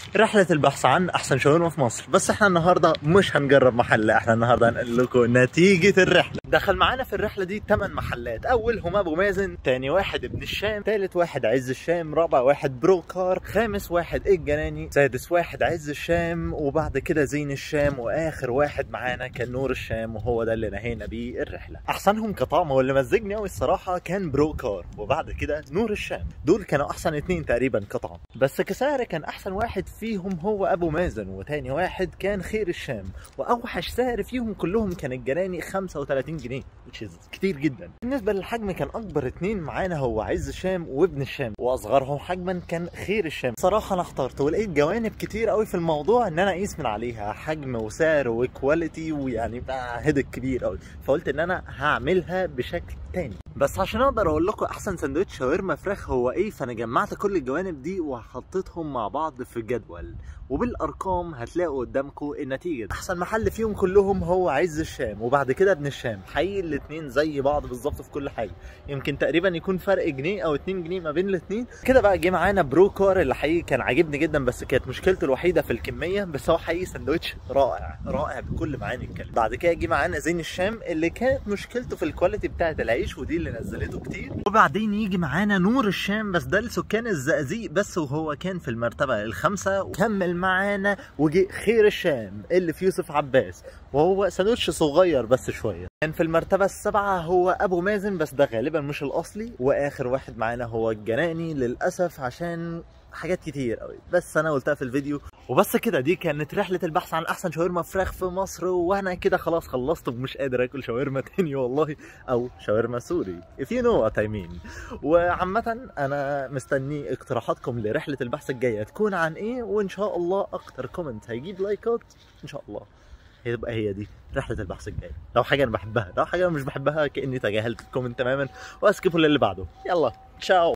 رحلة البحث عن أحسن شاورما في مصر بس احنا النهاردة مش هنجرب محل احنا النهاردة هنقول لكم نتيجة الرحلة دخل معانا في الرحلة دي 8 محلات أولهم أبو مازن تاني واحد ابن الشام تالت واحد عز الشام رابع واحد بروكار خامس واحد الجناني سادس واحد عز الشام وبعد كده زين الشام وآخر واحد معانا كان نور الشام وهو ده اللي نهينا بيه الرحلة أحسنهم كطعم واللي مزجني أوي الصراحة كان بروكار وبعد كده نور الشام دول كانوا أحسن اتنين تقريبا كطعم بس كسعر كان أحسن واحد فيهم هو أبو مازن وتاني واحد كان خير الشام وأوحش سعر فيهم كلهم كان الجراني 35 جنيه which is كتير جدا بالنسبة للحجم كان أكبر اتنين معانا هو عز الشام وابن الشام وأصغرهم حجما كان خير الشام صراحة أنا احترت ولقيت جوانب كتير قوي في الموضوع إن أنا أقيس من عليها حجم وسعر وكواليتي ويعني بقى هيدك كبير قوي فقلت إن أنا هعملها بشكل تاني بس عشان اقدر اقول لكم احسن سندوتش شاورما فراخ هو ايه فانا جمعت كل الجوانب دي وحطيتهم مع بعض في جدول وبالارقام هتلاقوا قدامكم النتيجه احسن محل فيهم كلهم هو عز الشام وبعد كده ابن الشام حقيقي الاثنين زي بعض بالظبط في كل حاجه يمكن تقريبا يكون فرق جنيه او 2 جنيه ما بين الاثنين كده بقى جه معانا بروكار اللي حقيقي كان عاجبني جدا بس كانت مشكلته الوحيده في الكميه بس هو حقيقي سندوتش رائع رائع بكل معاني الكلمه بعد كده جه معانا زين الشام اللي كانت مشكلته في الكواليتي بتاعه العيش ودي اللي نزلته كتير وبعدين يجي معانا نور الشام بس ده لسكان الزقازيق بس وهو كان في المرتبه الخامسه وكمل معانا وجي خير الشام اللي في يوسف عباس وهو سندوتش صغير بس شويه كان في المرتبه السابعه هو ابو مازن بس ده غالبا مش الاصلي واخر واحد معانا هو الجناني للاسف عشان حاجات كتير قوي بس انا قلتها في الفيديو وبس كده دي كانت رحلة البحث عن أحسن شاورما فراخ في مصر وأنا كده خلاص خلصت ومش قادر آكل شاورما تاني والله أو شاورما سوري if you know what I mean وعامة أنا مستني اقتراحاتكم لرحلة البحث الجاية تكون عن إيه وإن شاء الله أكتر كومنت هيجيب لايكات إن شاء الله هتبقى هي دي رحلة البحث الجاية لو حاجة أنا بحبها لو حاجة أنا مش بحبها كأني تجاهلت الكومنت تماما وأسكبوا للي بعده يلا تشاو